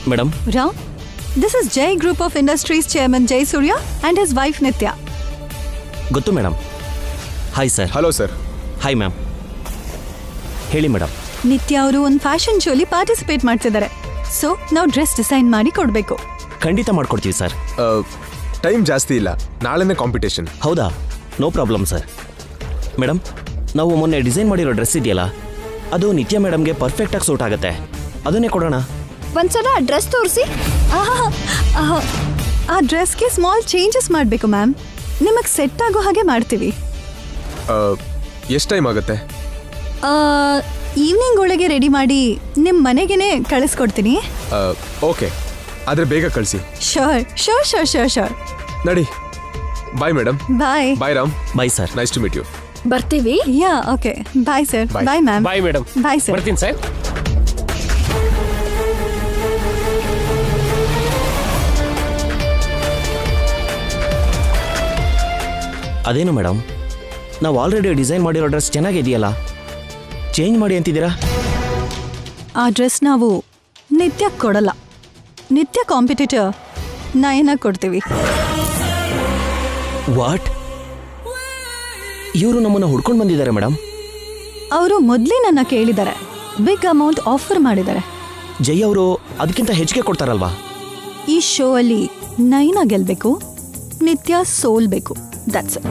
Madam Ram, this is Jay Group of Industries Chairman Jay Surya and his wife Nitya. ಗೊತ್ತು madam hi sir hello sir hi ma'am ಹೇಳಿ madam Nithya ಅವರು ಒಂದು fashion ಶೋಲಿ participate ಮಾಡ್ತಿದ್ದಾರೆ so ನಾವು dress design ಮಾಡಿ ಕೊಡಬೇಕು ಖಂಡಿತ ಮಾಡ್ಕೊಡ್ತೀವಿ ಸರ್ ಟೈಮ್ ಜಾಸ್ತಿ ಇಲ್ಲ ನಾಳೆನೇ ಕಾಂಪಿಟೇಷನ್ ಹೌದಾ ನೋ ಪ್ರಾಬ್ಲಮ್ ಸರ್ ಮೇಡಮ್ ನಾವು ಮೊನ್ನೆ ಡಿಸೈನ್ ಮಾಡಿರೋ ಡ್ರೆಸ್ ಇದೆಯಲ್ಲ ಅದು ನಿತ್ಯ ಮೇಡಮ್ಗೆ ಪರ್ಫೆಕ್ಟಾಗಿ ಸೂಟ್ ಆಗುತ್ತೆ ಅದನ್ನೇ ಕೊಡೋಣ ಒಂದ್ಸಲ ಡ್ರೆಸ್ ತೋರಿಸಿ ಆ ಡ್ರೆಸ್ಗೆ ಸ್ಮಾಲ್ ಚೇಂಜಸ್ ಮಾಡಬೇಕು ಮ್ಯಾಮ್ ನಿಮಗೆ ಸೆಟ್ ಆಗೋ ಹಾಗೆ ಮಾಡ್ತೀವಿ ಎಷ್ಟು ಟೈಮ್ ಆಗುತ್ತೆ ಈವ್ನಿಂಗ್ ಒಳಗೆ ರೆಡಿ ಮಾಡಿ ನಿಮ್ಮ ಮನೆಗೇನೆ ಕಳಿಸ್ಕೊಡ್ತೀನಿ ಓಕೆ ಆದರೆ ಬೇಗ ಕಳಿಸಿ ಶೋರ್ ಶೋರ್ ಶೋರ್ ಶೋರ್ ಶೋರ್ ನಡಿ bye madam bye bye Ram bye sir nice to meet you ಬರ್ತೀವಿ ya okay bye sir Bye. Bye ma'am bye madam bye sir ಬರ್ತೀನಿ ಸರ್ ಅದೇನು ಮೇಡಮ್ ನಾವು ಆಲ್ರೆಡಿ ಡಿಸೈನ್ ಮಾಡಿರೋ ಡ್ರೆಸ್ ಚೆನ್ನಾಗಿದೆಯಲ್ಲ ಚೇಂಜ್ ಮಾಡಿ ಅಂತಿದ್ದೀರಾ ಆ ಡ್ರೆಸ್ ನಾವು ನಿತ್ಯ ಕೊಡಲ್ಲ ನಿತ್ಯ ಕಾಂಪಿಟೇಟರ್ ನಯನ ಕೊಡ್ತೀವಿ ವಾಟ್ ಇವರು ನಮ್ಮನ್ನು ಹುಡ್ಕೊಂಡು ಬಂದಿದ್ದಾರೆ ಮೇಡಮ್ ಅವರು ಮೊದಲೇ ನನ್ನ ಕೇಳಿದ್ದಾರೆ ಬಿಗ್ ಅಮೌಂಟ್ ಆಫರ್ ಮಾಡಿದ್ದಾರೆ ಜೈ ಅವರು ಅದಕ್ಕಿಂತ ಹೆಚ್ಚಿಗೆ ಕೊಡ್ತಾರಲ್ವಾ ಈ ಶೋ ಅಲ್ಲಿ ನಯನ ಗೆಲ್ಬೇಕು ನಿತ್ಯ ಸೋಲ್ಬೇಕು ದಟ್ಸ್ ಇಟ್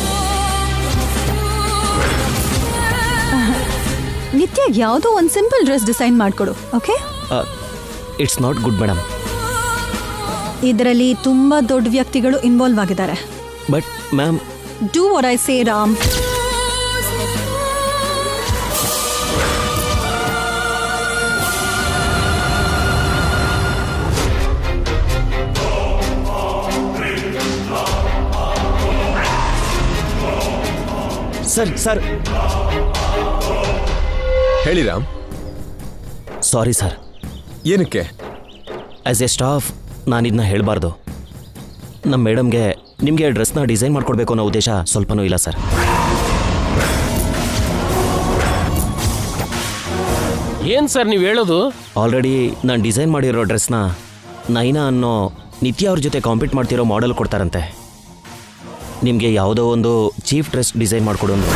ನಿತ್ಯ ಯಾವುದೋ ಒಂದು ಸಿಂಪಲ್ ಡ್ರೆಸ್ ಡಿಸೈನ್ ಮಾಡಿಕೊಡು okay it's not good madam ಇದರಲ್ಲಿ ತುಂಬಾ ದೊಡ್ಡ ವ್ಯಕ್ತಿಗಳು ಇನ್ವಾಲ್ವ್ ಆಗಿದ್ದಾರೆ but ma'am do what I say Ram sir sir ಹೇಳಿ ರಾಮ್ ಸಾರಿ ಸರ್ ಏನಕ್ಕೆ ಆ್ಯಸ್ ಎ ಸ್ಟಾಫ್ ನಾನು ಇದನ್ನ ಹೇಳಬಾರ್ದು ನಮ್ಮ ಮೇಡಮ್ಗೆ ನಿಮಗೆ ಡ್ರೆಸ್ನ ಡಿಸೈನ್ ಮಾಡ್ಕೊಡ್ಬೇಕು ಅನ್ನೋ ಉದ್ದೇಶ ಸ್ವಲ್ಪನೂ ಇಲ್ಲ ಸರ್ ಏನ್ ಸರ್ ನೀವು ಹೇಳೋದು ಆಲ್ರೆಡಿ ನಾನು ಡಿಸೈನ್ ಮಾಡಿರೋ ಡ್ರೆಸ್ನ ನೈನಾ ಅನ್ನೋ ನಿತ್ಯ ಅವ್ರ ಜೊತೆ ಕಾಂಪೀಟ್ ಮಾಡ್ತಿರೋ ಮಾಡೆಲ್ ಕೊಡ್ತಾರಂತೆ ನಿಮಗೆ ಯಾವುದೋ ಒಂದು ಚೀಫ್ ಡ್ರೆಸ್ ಡಿಸೈನ್ ಮಾಡಿಕೊಡು ಅಂದ್ರು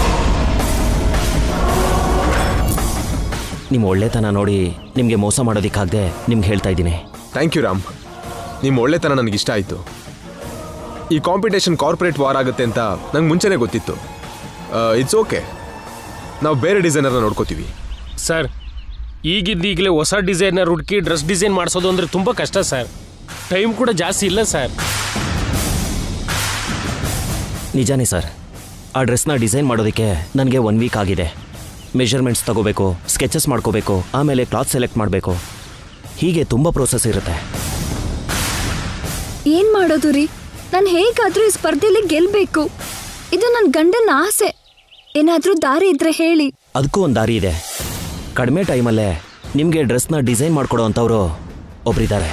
ನಿಮ್ಮ ಒಳ್ಳೆತನ ನೋಡಿ ನಿಮಗೆ ಮೋಸ ಮಾಡೋದಕ್ಕಾಗದೆ ನಿಮ್ಗೆ ಹೇಳ್ತಾ ಇದ್ದೀನಿ ಥ್ಯಾಂಕ್ ಯು ರಾಮ್ ನಿಮ್ಮ ಒಳ್ಳೆತನ ನನಗೆ ಇಷ್ಟ ಆಯಿತು ಈ ಕಾಂಪಿಟೇಷನ್ ಕಾರ್ಪೊರೇಟ್ ವಾರ್ ಆಗುತ್ತೆ ಅಂತ ನಂಗೆ ಮುಂಚೆನೇ ಗೊತ್ತಿತ್ತು ಇಟ್ಸ್ ಓಕೆ ನಾವು ಬೇರೆ ಡಿಸೈನರ್ನ ನೋಡ್ಕೋತೀವಿ ಸರ್ ಈಗಿದ್ದೀಗಲೇ ಹೊಸ ಡಿಸೈನರ್ ಹುಡುಕಿ ಡ್ರೆಸ್ ಡಿಸೈನ್ ಮಾಡಿಸೋದು ಅಂದ್ರೆ ತುಂಬ ಕಷ್ಟ ಸರ್ ಟೈಮ್ ಕೂಡ ಜಾಸ್ತಿ ಇಲ್ಲ ಸರ್ ನಿಜಾನೇ ಸರ್ ಆ ಡ್ರೆಸ್ನ ಡಿಸೈನ್ ಮಾಡೋದಕ್ಕೆ ನನಗೆ ಒನ್ ವೀಕ್ ಆಗಿದೆ ಮೆಷರ್ಮೆಂಟ್ಸ್ ತಗೋಬೇಕು ಸ್ಕೆಚಸ್ ಮಾಡ್ಕೋಬೇಕು ಆಮೇಲೆ ಕ್ಲಾತ್ ಸೆಲೆಕ್ಟ್ ಮಾಡಬೇಕು ಹೀಗೆ ತುಂಬ ಪ್ರೋಸೆಸ್ ಇರುತ್ತೆ ಏನ್ ಮಾಡೋದು ರೀ ನಾನು ಹೇಗಾದ್ರೂ ಈ ಸ್ಪರ್ಧೆಲಿ ಗೆಲ್ಬೇಕು ಇದು ನನ್ನ ಗಂಡನ ಆಸೆ ಏನಾದ್ರೂ ದಾರಿ ಇದ್ರೆ ಹೇಳಿ ಅದಕ್ಕೂ ಒಂದು ದಾರಿ ಇದೆ ಕಡಿಮೆ ಟೈಮಲ್ಲೇ ನಿಮಗೆ ಡ್ರೆಸ್ನ ಡಿಸೈನ್ ಮಾಡ್ಕೊಡೋ ಅಂಥವ್ರು ಒಬ್ರಿದ್ದಾರೆ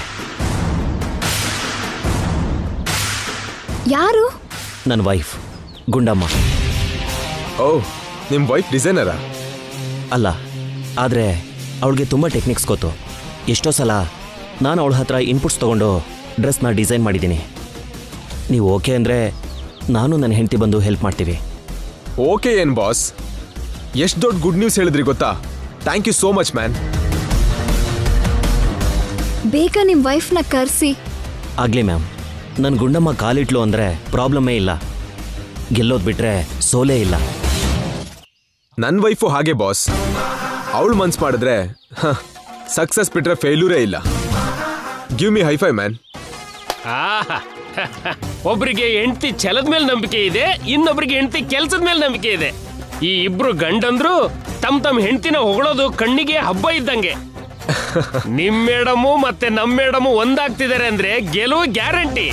ಯಾರು ನನ್ನ ವೈಫ್ ಗುಂಡಮ್ಮ ಓ ನಿಮ್ಮ ವೈಫ್ ಡಿಸೈನರಾ ಅಲ್ಲ ಆದರೆ ಅವಳಿಗೆ ತುಂಬ ಟೆಕ್ನಿಕ್ಸ್ ಗೊತ್ತು ಎಷ್ಟೋ ಸಲ ನಾನು ಅವಳ ಹತ್ರ ಇನ್ಪುಟ್ಸ್ ತೊಗೊಂಡು ಡ್ರೆಸ್ನ ಡಿಸೈನ್ ಮಾಡಿದ್ದೀನಿ ನೀವು ಓಕೆ ಅಂದರೆ ನಾನು ನನ್ನ ಹೆಂಡತಿ ಬಂದು ಹೆಲ್ಪ್ ಮಾಡ್ತೀವಿ ಓಕೆ ಏನ್ ಬಾಸ್ ಎಷ್ಟು ದೊಡ್ಡ ಗುಡ್ ನ್ಯೂಸ್ ಹೇಳಿದ್ರಿ ಗೊತ್ತಾ thank you so much man ಬೇಗ ನಿಮ್ ವೈಫ್ನ ಕರ್ಸಿ ಆಗಲಿ ಮ್ಯಾಮ್ ನನ್ನ ಗುಂಡಮ್ಮ ಕಾಲಿಟ್ಲು ಅಂದರೆ ಪ್ರಾಬ್ಲಮ್ಮೇ ಇಲ್ಲ ಗೆಲ್ಲೋದು ಬಿಟ್ಟರೆ ಸೋಲೇ ಇಲ್ಲ ನನ್ನ ವೈಫು ಹಾಗೆ ಬಾಸ್ ಅವಳು ಮನ್ಸ್ ಮಾಡಿದ್ರೆ ಸಕ್ಸಸ್ ಬಿಟ್ರೆ ಫೇಲ್ಯೂರೇ ಇಲ್ಲ ಗಿವ್ ಮಿ ಹೈಫೈ ಮ್ಯಾನ್ ಆಹಾ ಒಬ್ರಿಗೆ ಹೆಂಡತಿ ಛಲದ ಮೇಲೆ ನಂಬಿಕೆ ಇದೆ ಇನ್ನೊಬ್ರಿಗೆ ಹೆಂಡತಿ ಕೆಲಸದ ಮೇಲೆ ನಂಬಿಕೆ ಇದೆ ಈ ಇಬ್ರು ಗಂಡಂದ್ರು ತಮ್ ತಮ್ ಹೆಂಡತಿನ ಹೊಗಳೋದು ಕಣ್ಣಿಗೆ ಹಬ್ಬ ಇದ್ದಂಗೆ ನಿಮ್ ಮೇಡಮು ಮತ್ತೆ ನಮ್ ಮೇಡಮು ಒಂದಾಗ್ತಿದ್ದಾರೆ ಅಂದ್ರೆ ಗೆಲುವು ಗ್ಯಾರಂಟಿ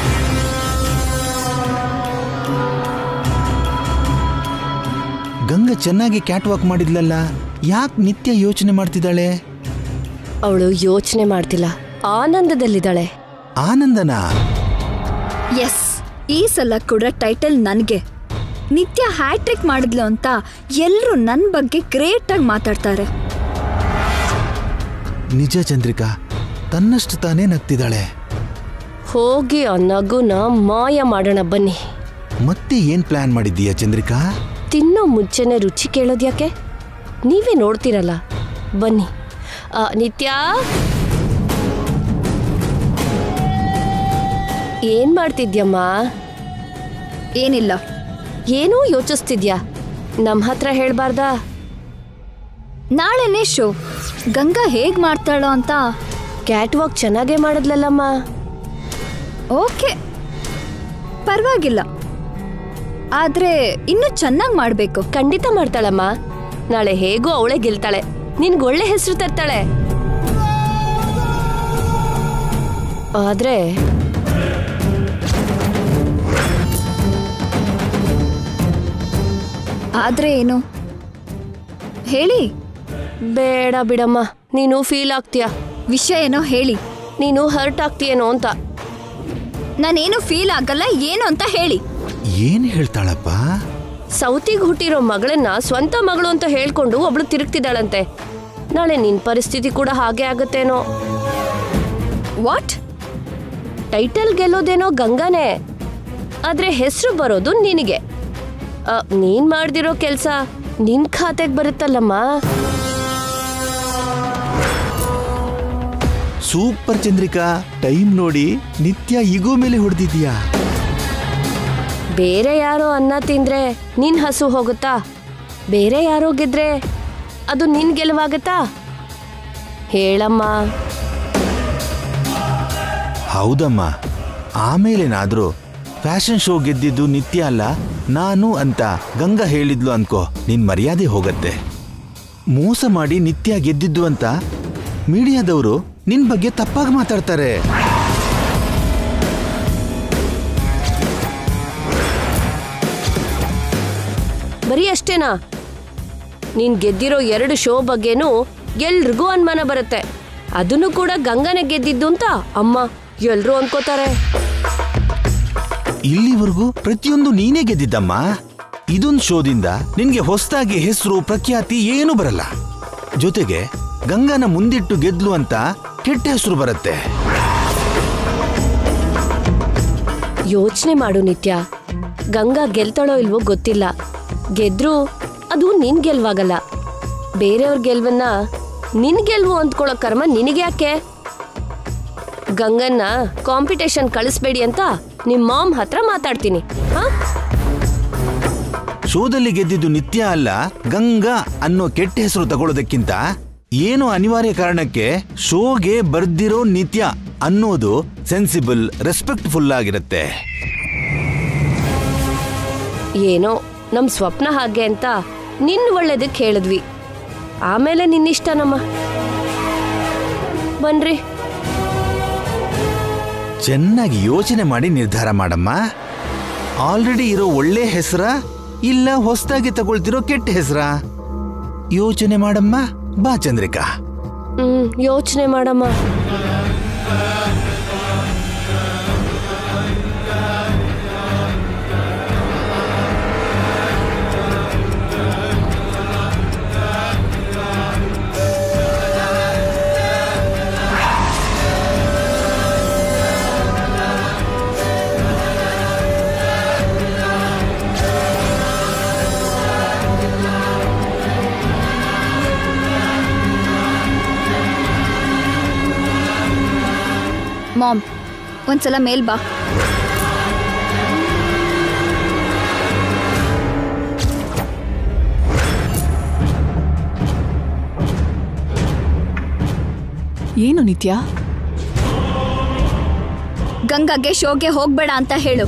ಗಂಗ ಗಂಗಾ ಚೆನ್ನಾಗಿ ಕ್ಯಾಟ್ ವಾಕ್ ಮಾಡಿದ್ಲಲ್ಲ ಯಾಕೆ ನಿತ್ಯ ಯೋಚನೆ ಮಾಡ್ತಿದ್ದಾಳೆ ಅವಳು ಯೋಚನೆ ಮಾಡ್ತಿಲ್ಲ ಆನಂದದಲ್ಲಿದ್ದಾಳೆ ಆನಂದನಾ ಎಸ್ ಈ ಸಲ ಕೂಡ ಟೈಟಲ್ ನನಗೆ ನಿತ್ಯ ಹ್ಯಾಟ್ರಿಕ್ ಮಾಡಿದ್ಲು ಅಂತ ಎಲ್ಲರೂ ನನ್ನ ಬಗ್ಗೆ ಗ್ರೇಟ್ ಆಗಿ ಮಾತಾಡ್ತಾರೆ ನಿಜ ಚಂದ್ರಿಕಾ ತನ್ನಷ್ಟು ತಾನೇ ನಗ್ತಿದ್ದಾಳೆ ಹೋಗಿ ಆ ನಗುನ ಮಾಯ ಮಾಡೋಣ ಬನ್ನಿ ಮತ್ತೆ ಏನ್ ಪ್ಲಾನ್ ಮಾಡಿದ್ದೀಯಾ ಚಂದ್ರಿಕಾ ತಿನ್ನೋ ಮುಂಚೆನೆ ರುಚಿ ಕೇಳೋದ್ಯಾಕೆ ನೀವೇ ನೋಡ್ತೀರಲ್ಲ ಬನ್ನಿ ಆ, ನಿತ್ಯ ಏನ್ ಮಾಡ್ತಿದ್ಯಮ್ಮ ಏನಿಲ್ಲ ಏನೂ ಯೋಚಿಸ್ತಿದ್ಯಾ ನಮ್ಮ ಹತ್ರ ಹೇಳ್ಬಾರ್ದಾ ನಾಳೆನೇ ಶೋ ಗಂಗಾ ಹೇಗ್ ಮಾಡ್ತಾಳೋ ಅಂತ ಕ್ಯಾಟ್ ವಾಕ್ ಚೆನ್ನಾಗೇ ಮಾಡಿದ್ಲಲ್ಲಮ್ಮ ಓಕೆ ಪರವಾಗಿಲ್ಲ ಆದ್ರೆ ಇನ್ನು ಚೆನ್ನಾಗಿ ಮಾಡ್ಬೇಕು ಖಂಡಿತ ಮಾಡ್ತಾಳಮ್ಮ ನಾಳೆ ಹೇಗೂ ಅವಳೇ ಗೆಲ್ತಾಳೆ ನಿನ್ಗೆ ಒಳ್ಳೆ ಹೆಸರು ತರ್ತಾಳೆ ಆದ್ರೆ ಆದ್ರೆ ಏನು ಹೇಳಿ ಬೇಡ ಬಿಡಮ್ಮ ನೀನು ಫೀಲ್ ಆಗ್ತೀಯ ವಿಷಯ ಏನೋ ಹೇಳಿ ನೀನು ಹರ್ಟ್ ಆಗ್ತೀಯೇನೋ ಅಂತ ನಾನೇನು ಫೀಲ್ ಆಗಲ್ಲ ಏನು ಅಂತ ಹೇಳಿ ಏನ್ ಹೇಳ್ತಾಳಪ್ಪ ಸೌತಿಗೆ ಹುಟ್ಟಿರೋ ಮಗಳನ್ನ ಸ್ವಂತ ಮಗಳು ಅಂತ ಹೇಳ್ಕೊಂಡು ಒಬ್ಳು ತಿರುಗ್ತಿದ್ದಾಳಂತೆ ನಾಳೆ ನಿನ್ ಪರಿಸ್ಥಿತಿ ಕೂಡ ಹಾಗೆ ಆಗತ್ತೇನೋ ವಾಟ್ ಟೈಟಲ್ ಗೆಲ್ಲೋದೇನೋ ಗಂಗಾನೇ ಆದ್ರೆ ಹೆಸರು ಬರೋದು ನಿನಗೆ ಆ, ನೀನ್ ಮಾಡ್ದಿರೋ ಕೆಲ್ಸ ನಿನ್ ಖಾತೆಗೆ ಬರುತ್ತಲ್ಲಮ್ಮ ಸೂಪರ್ ಚಂದ್ರಿಕಾ ಟೈಮ್ ನೋಡಿ ನಿತ್ಯ ಈಗೋ ಮೇಲೆ ಹೊಡೆದಿದ್ಯಾ ಬೇರೆ ಯಾರೋ ಅನ್ನ ತಿಂದ್ರೆ ನಿನ್ ಹಸು ಹೋಗುತ್ತಾ ಬೇರೆ ಯಾರೋ ಗೆದ್ರೆ ಅದು ನಿನ್ ಗೆಲುವಾಗತ್ತಾ ಹೇಳಮ್ಮ ಹೌದಮ್ಮ ಆಮೇಲೇನಾದ್ರೂ ಫ್ಯಾಷನ್ ಶೋ ಗೆದ್ದಿದ್ದು ನಿತ್ಯ ಅಲ್ಲ ನಾನು ಅಂತ ಗಂಗಾ ಹೇಳಿದ್ಲು ಅನ್ಕೋ ನಿನ್ ಮರ್ಯಾದೆ ಹೋಗತ್ತೆ ಮೋಸ ಮಾಡಿ ನಿತ್ಯ ಗೆದ್ದಿದ್ದು ಅಂತ ಮೀಡಿಯಾದವರು ನಿನ್ ಬಗ್ಗೆ ತಪ್ಪಾಗಿ ಮಾತಾಡ್ತಾರೆ ಬರೀ ಅಷ್ಟೇನಾ ನೀನ್ ಗೆದ್ದಿರೋ ಎರಡು ಶೋ ಬಗ್ಗೆನೂ ಎಲ್ರಿಗೂ ಅನುಮಾನ ಬರುತ್ತೆ ಅದನ್ನು ಕೂಡ ಗಂಗನೆ ಗೆದ್ದಿದ್ದು ಅಂತ ಅಮ್ಮ ಎಲ್ರೂ ಅನ್ಕೋತಾರೆ ಇಲ್ಲಿವರೆಗೂ ಪ್ರತಿಯೊಂದು ನೀನೇ ಗೆದ್ದಿದ್ದಮ್ಮ ಇದೊಂದು ಶೋದಿಂದ ನಿನ್ಗೆ ಹೊಸದಾಗಿ ಹೆಸರು ಪ್ರಖ್ಯಾತಿ ಏನೂ ಬರಲ್ಲ ಜೊತೆಗೆ ಗಂಗಾನ ಮುಂದಿಟ್ಟು ಗೆದ್ಲು ಅಂತ ಕೆಟ್ಟ ಹೆಸರು ಬರುತ್ತೆ ಯೋಚನೆ ಮಾಡು ನಿತ್ಯ ಗಂಗಾ ಗೆಲ್ತಾಳೋ ಇಲ್ವೋ ಗೊತ್ತಿಲ್ಲ ಗೆದ್ರು ಅದು ನಿನ್ ಗೆಲ್ವಾಗಲ್ಲ ಬೇರೆಯವ್ರ ಗೆಲ್ವನ್ನ ನಿನ್ ಗೆಲ್ವು ಅಂದ್ಕೊಳ್ಳೋ ಕರ್ಮ ನಿನಗೆ ಯಾಕೆ ಗಂಗನ್ನ ಕಾಂಪಿಟೇಷನ್ ಕಳಿಸ್ಬೇಡಿ ಅಂತ ನಿಮ್ ಮಾಮ್ ಹತ್ರ ಮಾತಾಡ್ತೀನಿ ಹಾ ಶೋದಲ್ಲಿ ಗೆದ್ದಿದ್ದು ನಿತ್ಯ ಅಲ್ಲ ಗಂಗಾ ಅನ್ನೋ ಕೆಟ್ಟ ಹೆಸರು ತಗೊಳ್ಳೋದಕ್ಕಿಂತ ಏನೋ ಅನಿವಾರ್ಯ ಕಾರಣಕ್ಕೆ ಶೋಗೆ ಬರ್ದಿರೋ ನಿತ್ಯ ಅನ್ನೋದು ಸೆನ್ಸಿಬಲ್ ರೆಸ್ಪೆಕ್ಟ್ಫುಲ್ ಆಗಿರುತ್ತೆ ಏನೋ ನಮ್ ಸ್ವಪ್ನ ಹಾಗೆ ಅಂತ ನಿನ್ ಒಳ್ಳೇದಕ್ಕೆ ಹೇಳಿದ್ವಿ ಆಮೇಲೆ ನಿನ್ನಿಷ್ಟ ನಮ್ಮ ಬನ್ರಿ ಚೆನ್ನಾಗಿ ಯೋಚನೆ ಮಾಡಿ ನಿರ್ಧಾರ ಮಾಡಮ್ಮ ಆಲ್ರೆಡಿ ಇರೋ ಒಳ್ಳೆ ಹೆಸರ ಇಲ್ಲ ಹೊಸದಾಗಿ ತಗೊಳ್ತಿರೋ ಕೆಟ್ಟ ಹೆಸರ ಯೋಚನೆ ಮಾಡಮ್ಮ ಬಾ ಚಂದ್ರಿಕಾ ಹ್ಮ್ ಯೋಚನೆ ಮಾಡಮ್ಮ ಮಾಮ್ ಒಂದ್ಸಲ ಮೇಲ್ ಬಾ ಏನು ನಿತ್ಯ ಗಂಗಾಗೆ ಶೋಗೆ ಹೋಗ್ಬೇಡ ಅಂತ ಹೇಳು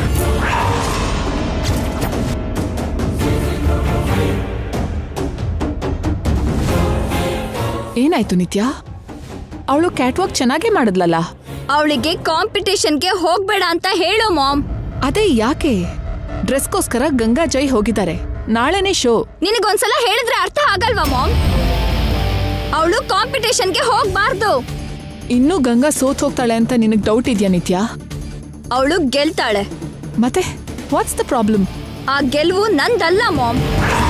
ಏನಾಯ್ತು ನಿತ್ಯ ಅವಳು ಕ್ಯಾಟ್ವಾಕ್ ಚೆನ್ನಾಗೇ ಮಾಡಿದ್ಲಲ್ಲ ಅವಳಿಗೆ ಕಾಂಪಿಟೇಷನ್ಗೆ ಹೋಗ್ಬೇಡ ಅಂತ ಹೇಳು ಮಾಮ್ ಅದೇ ಯಾಕೆ ಡ್ರೆಸ್ಗೋಸ್ಕರ ಗಂಗಾ ಜೈ ಹೋಗಿದ್ದಾರೆ ನಾಳೆನೇ ಶೋ ನಿನಗೊಂದ್ಸಲ ಹೇಳಿದ್ರೆ ಅರ್ಥ ಆಗಲ್ವಾ ಮಾಮ್ ಅವಳು ಕಾಂಪಿಟೇಷನ್ಗೆ ಹೋಗ್ಬಾರ್ದು ಇನ್ನೂ ಗಂಗಾ ಸೋತ್ ಹೋಗ್ತಾಳೆ ಅಂತ ನಿನಗೆ ಡೌಟ್ ಇದೆಯಾ ನಿತ್ಯ ಅವಳು ಗೆಲ್ತಾಳೆ ಮತ್ತೆ ವಾಟ್ಸ್ ದ ಪ್ರಾಬ್ಲಮ್ ಆ ಗೆಲುವು ನಂದಲ್ಲ ಮಾಮ್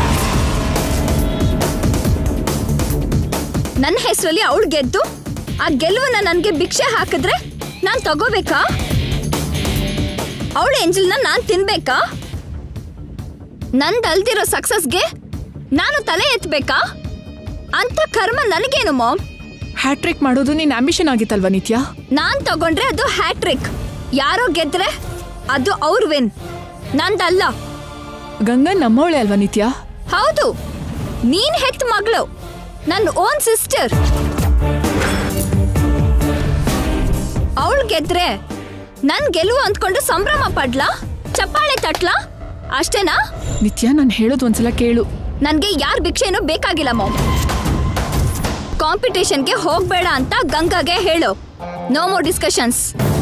ನನ್ನ ಹೆಸರಲ್ಲಿ ಅವಳು ಗೆದ್ದು ಆ ಗೆಲುವನ್ನ ನನಗೆ ಭಿಕ್ಷೆ ಹಾಕಿದ್ರೆ ನಾನು ತಗೋಬೇಕಾ ಅವಳ ಎಂಜಲ್ನ ನಾನು ತಿನ್ಬೇಕಾ ನಂದಲ್ದಿರೋ ಸಕ್ಸಸ್ಗೆ ನಾನು ತಲೆ ಎತ್ತಬೇಕಾ ಅಂತ ಕರ್ಮ ನನಗೇನು ಮಾಮ್ ಹ್ಯಾಟ್ರಿಕ್ ಮಾಡೋದು ನಿನ್ ಆಂಬಿಷನ್ ಆಗಿತ್ತಲ್ವಾ ನಿತ್ಯ ನಾನ್ ತಗೊಂಡ್ರೆ ಅದು ಹ್ಯಾಟ್ರಿಕ್ ಯಾರೋ ಗೆದ್ರೆ ಅದು ಅವ್ರ ವಿನ್ ನಂದಲ್ಲ ಗಂಗಾ ನಮ್ಮವಳೆ ಅಲ್ವಾ ನಿತ್ಯ ಹೌದು ನೀನ್ ಹೆತ್ ಮಗಳು ನನ್ನ ಓನ್ ಸಿಸ್ಟರ್ ಅವಳು ಗೆದ್ರೆ ನನ್ ಗೆಲುವು ಅಂದ್ಕೊಂಡು ಸಂಭ್ರಮ ಪಡ್ಲಾ ಚಪ್ಪಾಳೆ ತಟ್ಲಾ ಅಷ್ಟೇನಾ ನಿತ್ಯ ನಾನು ಹೇಳೋದು ಒಂದ್ಸಲ ಕೇಳು ನನ್ಗೆ ಯಾರ್ ಭಿಕ್ಷೆನೂ ಬೇಕಾಗಿಲ್ಲ ಮಾಮ್ ಕಾಂಪಿಟೇಷನ್ಗೆ ಹೋಗ್ಬೇಡ ಅಂತ ಗಂಗಾಗೆ ಹೇಳು no more discussions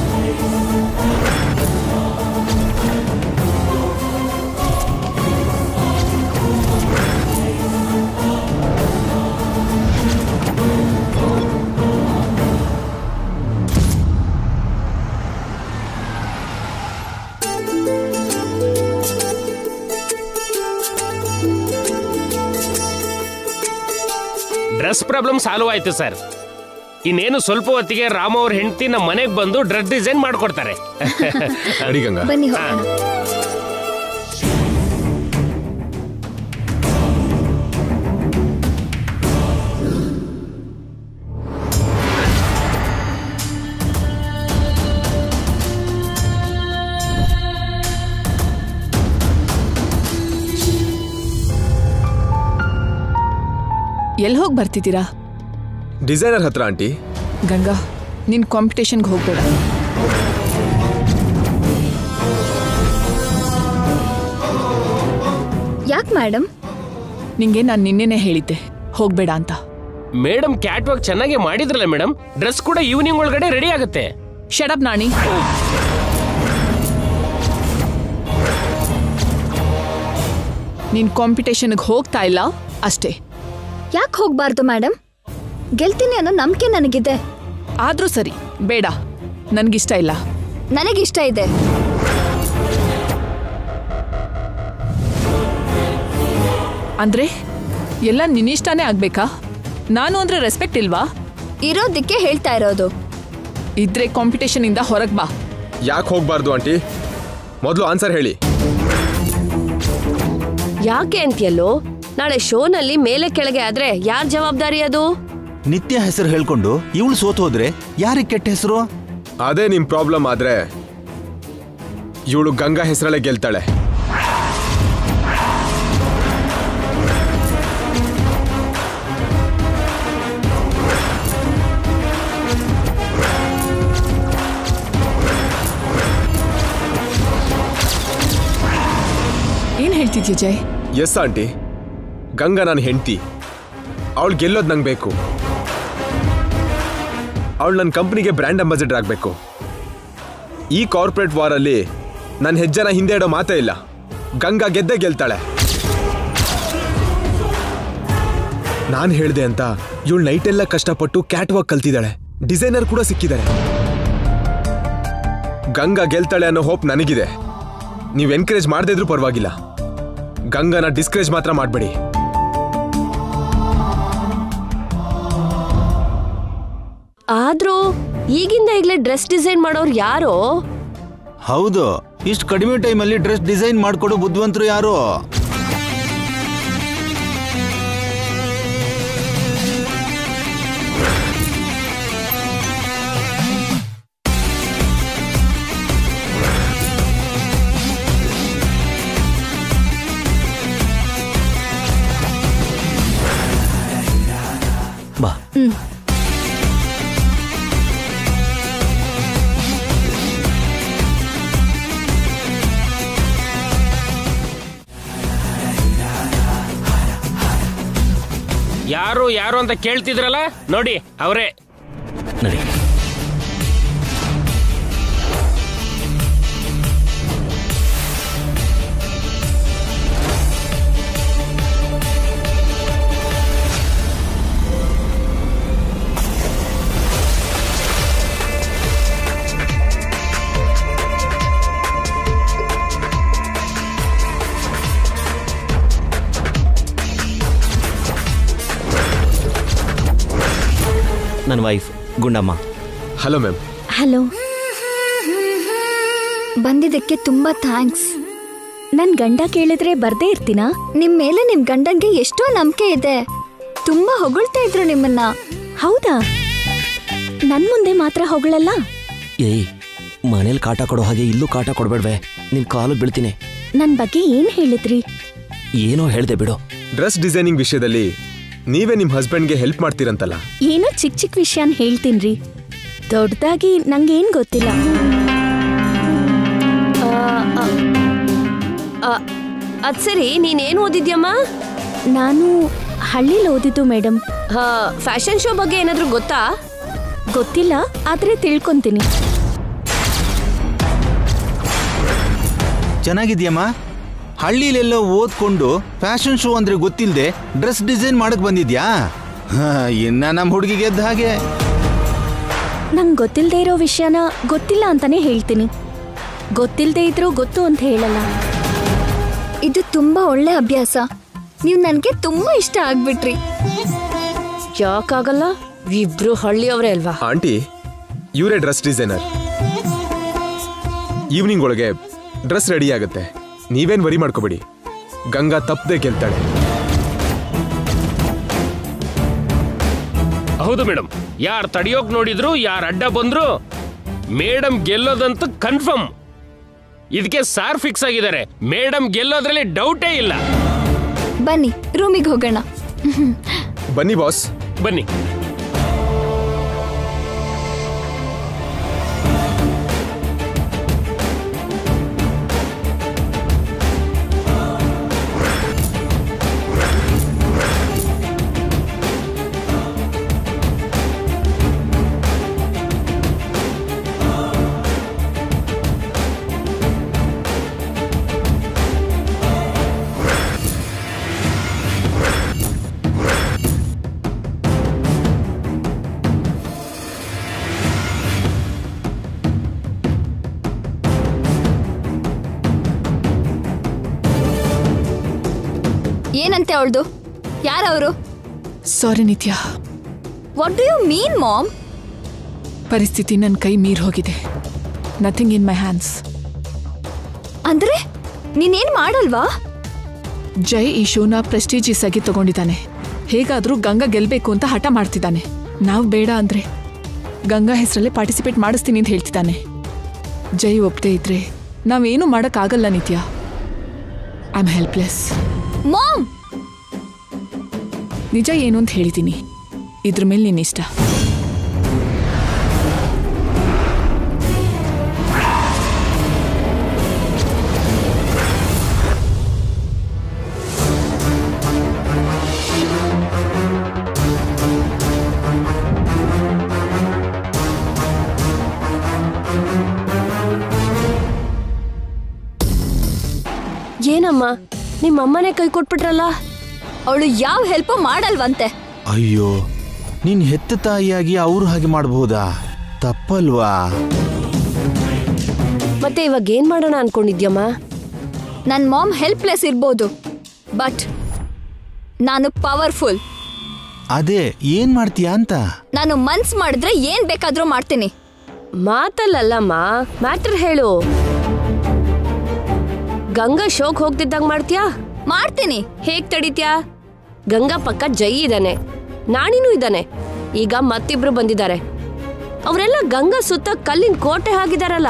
dress problem solve ಆಯ್ತು ಸರ್ ಇನ್ನೇನು ಸ್ವಲ್ಪ ಹೊತ್ತಿಗೆ ರಾಮ ಅವ್ರ ಹೆಂಡತಿ ನಮ್ಮ ಮನೆಗೆ ಬಂದು ಡ್ರೆಸ್ ಡಿಸೈನ್ ಮಾಡ್ಕೊಡ್ತಾರೆ ನಡಿ ಗಂಗಾ ಬನ್ನಿ ಹೋಗೋಣ ಎಲ್ಲಿ ಹೋಗಿ ಬರ್ತಿದ್ದೀರಾ ಡಿಸೈನರ್ ಹತ್ರ ಆಂಟಿ ಗಂಗಾ ನೀನ್ ಕಾಂಪಿಟೇಷನ್ಗೆ ಹೋಗ್ಬೇಡ ಯಾಕೆ ಮೇಡಮ್ ನಿಂಗೆ ನಾನು ನಿನ್ನೆನೆ ಹೇಳಿದ್ದೆ ಹೋಗ್ಬೇಡ ಅಂತ ಮೇಡಮ್ ಕ್ಯಾಟ್ ವಾಕ್ ಚೆನ್ನಾಗಿ ಮಾಡಿದ್ರಲ್ಲ ಮೇಡಮ್ ಡ್ರೆಸ್ ಕೂಡ ಈವ್ನಿಂಗ್ ಒಳಗಡೆ ರೆಡಿ ಆಗುತ್ತೆ ಶಡಪ್ ನಾಣಿ ನೀನ್ ಕಾಂಪಿಟೇಷನ್ಗೆ ಹೋಗ್ತಾ ಇಲ್ಲ ಅಷ್ಟೇ ಯಾಕೆ ಹೋಗ್ಬಾರ್ದು ಮೇಡಮ್ ಗೆಲ್ತೀನಿ ಅನ್ನೋ ನಂಬಿಕೆ ನನಗಿದೆ ಆದ್ರೂ ಸರಿ ಬೇಡ ನನ್ಗಿಷ್ಟ ಇಲ್ಲ ನನಗಿಷ್ಟ ಇದೆ ಅಂದ್ರೆ ಎಲ್ಲ ನಿನ್ನಿಷ್ಟಾನೇ ಆಗ್ಬೇಕಾ ನಾನು ಅಂದ್ರೆ ರೆಸ್ಪೆಕ್ಟ್ ಇಲ್ವಾ ಇರೋದಕ್ಕೆ ಹೇಳ್ತಾ ಇರೋದು ಇದ್ರೆ ಕಾಂಪಿಟೇಷನ್ ಇಂದ ಹೊರಗ್ ಬಾ ಯಾಕೆ ಹೋಗ್ಬಾರ್ದು ಆಂಟಿ ಮೊದಲು ಆನ್ಸರ್ ಹೇಳಿ ಯಾಕೆ ಅಂತ್ಯಲ್ಲೋ ನಾಳೆ ಶೋನಲ್ಲಿ ಮೇಲೆ ಕೆಳಗೆ ಆದ್ರೆ ಯಾರ್ ಜವಾಬ್ದಾರಿ ಅದು ನಿತ್ಯ ಹೆಸರು ಹೇಳ್ಕೊಂಡು ಇವಳು ಸೋತ್ ಹೋದ್ರೆ ಯಾರಿಗೆ ಕೆಟ್ಟ ಹೆಸರು ಅದೇ ನಿಮ್ ಪ್ರಾಬ್ಲಮ್ ಆದ್ರೆ ಇವಳು ಗಂಗಾ ಹೆಸರಲ್ಲೇ ಗೆಲ್ತಾಳೆ ಏನ್ ಹೇಳ್ತಿದ್ಯ ಜಯ್ ಎಸ್ ಆಂಟಿ ಗಂಗಾ ನಾನು ಹೆಂಡ್ತಿ ಅವಳು ಗೆಲ್ಲೋದು ನಂಗೆ ಬೇಕು ಅವಳು ನನ್ನ ಕಂಪ್ನಿಗೆ ಬ್ರ್ಯಾಂಡ್ ಅಂಬಾಸಿಡರ್ ಆಗಬೇಕು ಈ ಕಾರ್ಪೊರೇಟ್ ವಾರಲ್ಲಿ ನನ್ನ ಹೆಜ್ಜೆನ ಹಿಂದೆ ಇಡೋ ಮಾತೇ ಇಲ್ಲ ಗಂಗಾ ಗೆದ್ದೇ ಗೆಲ್ತಾಳೆ ನಾನು ಹೇಳಿದೆ ಅಂತ ಇವಳು ನೈಟೆಲ್ಲ ಕಷ್ಟಪಟ್ಟು ಕ್ಯಾಟ್ ವಾಕ್ ಕಲ್ತಿದ್ದಾಳೆ ಡಿಸೈನರ್ ಕೂಡ ಸಿಕ್ಕಿದ್ದಾರೆ ಗಂಗಾ ಗೆಲ್ತಾಳೆ ಅನ್ನೋ ಹೋಪ್ ನನಗಿದೆ ನೀವು ಎನ್ಕರೇಜ್ ಮಾಡದೇ ಇದ್ರೂ ಪರವಾಗಿಲ್ಲ ಗಂಗಾನ ಡಿಸ್ಕರೇಜ್ ಮಾತ್ರ ಮಾಡಬೇಡಿ ಆದ್ರೂ ಈಗಿಂದ ಈಗ್ಲೇ ಡ್ರೆಸ್ ಡಿಸೈನ್ ಮಾಡೋರು ಯಾರೋ ಹೌದು ಇಷ್ಟು ಕಡಿಮೆ ಟೈಮಲ್ಲಿ ಡ್ರೆಸ್ ಡಿಸೈನ್ ಮಾಡ್ಕೊಡೋ ಬುದ್ಧಿವಂತರು ಯಾರು ಬಾ ಯಾರು ಯಾರು ಅಂತ ಕೇಳ್ತಿದ್ರಲ್ಲ ನೋಡಿ ಅವರೇ ನಡಿ wife Gundamma hello ma'am hello ಬಂದಿದ್ದಕ್ಕೆ ತುಂಬಾ ಥ್ಯಾಂಕ್ಸ್ ನನ್ ಗಂಡ ಕೇಳಿದ್ರೆ ಬರ್ದೇ ಇರ್ತೀನಾ ನಿಮ್ ಮೇಲೆ ನಿಮ್ ಗಂಡಂಗೆ ಎಷ್ಟೋ ನಂಬಿಕೆ ಇದೆ ತುಂಬಾ ಹೊಗಳ್ತಾ ಇದ್ರು ನಿಮ್ಮನ್ನ ಹೌದಾ ನನ್ ಮುಂದೆ ಮಾತ್ರ ಹೊಗಳಲ್ಲ ಏಯ್ ಮನೇಲಿ ಕಾಟ ಕೊಡೋ ಹಾಗೆ ಇಲ್ಲೂ ಕಾಟ ಕೊಡ್ಬೇಡ್ವೆ ನಿನ್ ಕಾಲು ಬೀಳ್ತೀನಿ ನನ್ ಬಗ್ಗೆ ಏನ್ ಹೇಳಿದ್ರಿ ಏನೋ ಹೇಳ್ದೆ ಬಿಡು ಡ್ರೆಸ್ ಡಿಸೈನಿಂಗ್ ವಿಷಯದಲ್ಲಿ ನೀವೇ ನಿಮ್ಮ ಹಸ್ಬೆಂಡ್ಗೆ ಹೆಲ್ಪ್ ಮಾಡ್ತೀರಂತಲ್ಲ ಏನೋ ಚಿಕ್ಕ ಚಿಕ್ಕ ವಿಷಯನ್ ಹೇಳ್ತೀನ್ರಿ ದೊಡ್ಡದಾಗಿ ನಂಗೇನ್ ಗೊತ್ತಿಲ್ಲ ಅದ್ ಸರಿ ನೀನೇನು ಓದಿದ್ಯಮ್ಮ ನಾನು ಹಳ್ಳಿಲಿ ಓದಿದ್ದು ಮೇಡಮ್ ಫ್ಯಾಷನ್ ಶೋ ಬಗ್ಗೆ ಏನಾದ್ರೂ ಗೊತ್ತಾ ಗೊತ್ತಿಲ್ಲ ಆದ್ರೆ ತಿಳ್ಕೊಂತೀನಿ ಚೆನ್ನಾಗಿದ್ಯಮ್ಮ ಹಳ್ಳಿಲೆಲ್ಲೋ ಓದ್ಕೊಂಡು ಫ್ಯಾಷನ್ ಶೋ ಅಂದ್ರೆ ಗೊತ್ತಿಲ್ಲದೆ ಡ್ರೆಸ್ ಡಿಸೈನ್ ಮಾಡಕ್ ಬಂದಿದ್ಯಾ ಹಾ, ಇನ್ನ ನಮ್ಮ ಹುಡುಗಿ ಗೆದ್ದ ಹಾಗೆ ನಂಗೆ ಗೊತ್ತಿಲ್ಲದೆ ಇರೋ ವಿಷಯನ ಗೊತ್ತಿಲ್ಲ ಅಂತಾನೆ ಹೇಳ್ತೀನಿ ಗೊತ್ತಿಲ್ಲದೆ ಇದ್ರೂ ಗೊತ್ತು ಅಂತ ಹೇಳಲ್ಲ ಇದು ತುಂಬಾ ಒಳ್ಳೆ ಅಭ್ಯಾಸ ನೀವು ನನಗೆ ತುಂಬಾ ಇಷ್ಟ ಆಗ್ಬಿಟ್ರಿ ಯಾಕಾಗಲ್ಲ ಇಬ್ರು ಹಳ್ಳಿಯವರೇ ಅಲ್ವಾ ಆಂಟಿ ಇವರೇ ಡ್ರೆಸ್ ಡಿಸೈನರ್ ಈವ್ನಿಂಗ್ ಒಳಗೆ ಡ್ರೆಸ್ ರೆಡಿ ಆಗುತ್ತೆ ನೀವೇನ್ ವರಿ ಮಾಡ್ಕೋಬೇಡಿ ಗಂಗಾ ತಪ್ಪದೆ ಗೆಲ್ತಾಳೆ ಹೌದು ಮೇಡಮ್ ಯಾರು ತಡಿಯೋಕ್ ನೋಡಿದ್ರು ಯಾರು ಅಡ್ಡ ಬಂದ್ರು ಮೇಡಮ್ ಗೆಲ್ಲೋದಂತೂ ಕನ್ಫರ್ಮ್ ಇದಕ್ಕೆ ಸಾರ್ ಫಿಕ್ಸ್ ಆಗಿದ್ದಾರೆ ಮೇಡಮ್ ಗೆಲ್ಲೋದ್ರಲ್ಲಿ ಡೌಟೇ ಇಲ್ಲ ಬನ್ನಿ ರೂಮಿಗೆ ಹೋಗೋಣ ಬನ್ನಿ ಬಾಸ್ ಬನ್ನಿ ಏನಂತೆ ಅವಳ್ದು ಯಾರವರು sorry Nithya what do you mean mom ಪರಿಸ್ಥಿತಿ ನನ್ನ ಕೈ ಮೀರ್ ಹೋಗಿದೆ ನಥಿಂಗ್ ಇನ್ ಮೈ ಹ್ಯಾಂಡ್ಸ್ ಅಂದ್ರೆ ನೀನೇನ್ ಮಾಡಲ್ವಾ ಜೈ ಈ ಶೋನ ಪ್ರೆಸ್ಟೀಜಿಯಸ್ ಆಗಿ ತಗೊಂಡಿದ್ದಾನೆ ಹೇಗಾದ್ರೂ ಗಂಗಾ ಗೆಲ್ಬೇಕು ಅಂತ ಹಠ ಮಾಡ್ತಿದ್ದಾನೆ ನಾವು ಬೇಡ ಅಂದ್ರೆ ಗಂಗಾ ಹೆಸರಲ್ಲೇ ಪಾರ್ಟಿಸಿಪೇಟ್ ಮಾಡಿಸ್ತೀನಿ ಅಂತ ಹೇಳ್ತಿದ್ದಾನೆ ಜೈ ಒಪ್ಪದೇ ಇದ್ರೆ ನಾವೇನು ಮಾಡೋಕ್ಕಾಗಲ್ಲ ನಿತ್ಯ ಐ ಆಮ್ ಹೆಲ್ಪ್ಲೆಸ್ ಮಾಮ್ ನಿಜ ಏನು ಅಂತ ಹೇಳಿದ್ದೀನಿ ಇದ್ರ ಮೇಲೆ ನಿನ್ನ ಇಷ್ಟ ಏನಮ್ಮ ನಿಮ್ಮಮ್ಮನೇ ಕೈ ಕೊಟ್ಬಿಟ್ರಲ್ಲ ಅವಳು ಯಾವ ಹೆಲ್ಪ್ ಮಾಡಲ್ವಂತೆ ಅಯ್ಯೋ ನೀನ್ ಹೆತ್ತ ತಾಯಿಯಾಗಿ ಅವ್ರು ಹಾಗೆ ಮಾಡಬಹುದಾ ತಪ್ಪಲ್ವಾ ಮತ್ತೆ ಇವಾಗ ಏನ್ ಮಾಡೋಣ ಅನ್ಕೊಂಡಿದ್ಯಮ್ಮ ನನ್ನ ಮಾಮ್ ಹೆಲ್ಪ್ಲೆಸ್ ಇರ್ಬೋದು ಬಟ್ ನಾನು ಪವರ್ಫುಲ್ ಅದೇ ಏನ್ ಮಾಡ್ತೀಯಾ ಅಂತ ನಾನು ಮನ್ಸ್ ಮಾಡಿದ್ರೆ ಏನ್ ಬೇಕಾದ್ರೂ ಮಾಡ್ತೀನಿ ಮಾತಲ್ಲಲ್ಲಮ್ಮ ಮ್ಯಾಟರ್ ಹೇಳು ಗಂಗಾ ಶೋಕ್ ಹೋಗ್ತಿದ್ದಂಗ್ ಮಾಡ್ತೀಯಾ ಮಾಡ್ತೀನಿ ಹೇಗ್ ತಡಿತ್ಯಾ ಗಂಗಾ ಪಕ್ಕ ಜೈ ಇದ್ದಾನೆ ನಾಣಿನೂ ಇದ್ದಾನೆ ಈಗ ಮತ್ತಿಬ್ರು ಬಂದಿದ್ದಾರೆ ಅವರೆಲ್ಲ ಗಂಗಾ ಸುತ್ತ ಕಲ್ಲಿನ ಕೋಟೆ ಹಾಕಿದಾರಲ್ಲ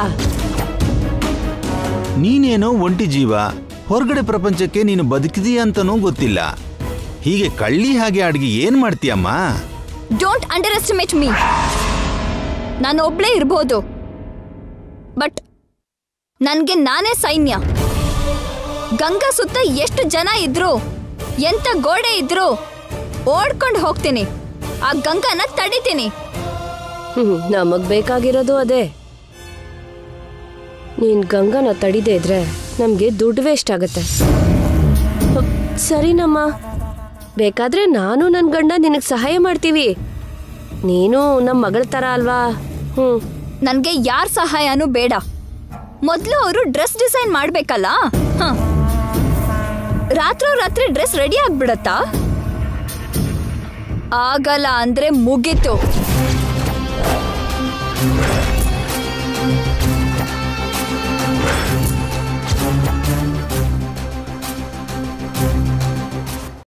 ನೀನೇನೋ ಒಂಟಿ ಜೀವ ಹೊರಗಡೆ ಪ್ರಪಂಚಕ್ಕೆ ನೀನು ಬದುಕಿದೀಯ ಅಂತನೂ ಗೊತ್ತಿಲ್ಲ ಹೀಗೆ ಕಳ್ಳಿ ಹಾಗೆ ಅಡ್ಗೆ ಏನ್ ಮಾಡ್ತೀಯಮ್ಮ don't underestimate me ಒಬ್ಳೇ ಇರ್ಬೋದು ಬಟ್ ನನ್ಗೆ ನಾನೇ ಸೈನ್ಯ ಗಂಗಾ ಸುತ್ತ ಎಷ್ಟು ಜನ ಇದ್ರು ಎಂತ ಗೋಡೆ ಇದ್ರು ಓಡ್ಕೊಂಡು ಹೋಗ್ತೀನಿ ಆ ಗಂಗಾನ ತಡಿತೀನಿ ಹ್ಮ್ ನಮಗ್ ಬೇಕಾಗಿರೋದು ಅದೇ ನೀನ್ ಗಂಗನ ತಡಿದೇ ಇದ್ರೆ ನಮ್ಗೆ ದುಡ್ಡು ವೇಸ್ಟ್ ಆಗತ್ತೆ ಹ್ಮ್, ಸರಿನಮ್ಮ ಬೇಕಾದ್ರೆ ನಾನು ನನ್ ಗಂಡ ನಿನಗ್ ಸಹಾಯ ಮಾಡ್ತೀವಿ ನೀನು ನಮ್ ಮಗಳ ತರ ಅಲ್ವಾ ಹ್ಮ್ ನನ್ಗೆ ಯಾರ ಸಹಾಯನೂ ಬೇಡ ಮೊದಲು ಅವರು ಡ್ರೆಸ್ ಡಿಸೈನ್ ಮಾಡ್ಬೇಕಲ್ಲ ಹ. ರಾತ್ರೋ ರಾತ್ರಿ ಡ್ರೆಸ್ ರೆಡಿ ಆಗ್ಬಿಡತ್ತಾ ಆಗಲ್ಲ ಅಂದ್ರೆ ಮುಗೀತು ಆ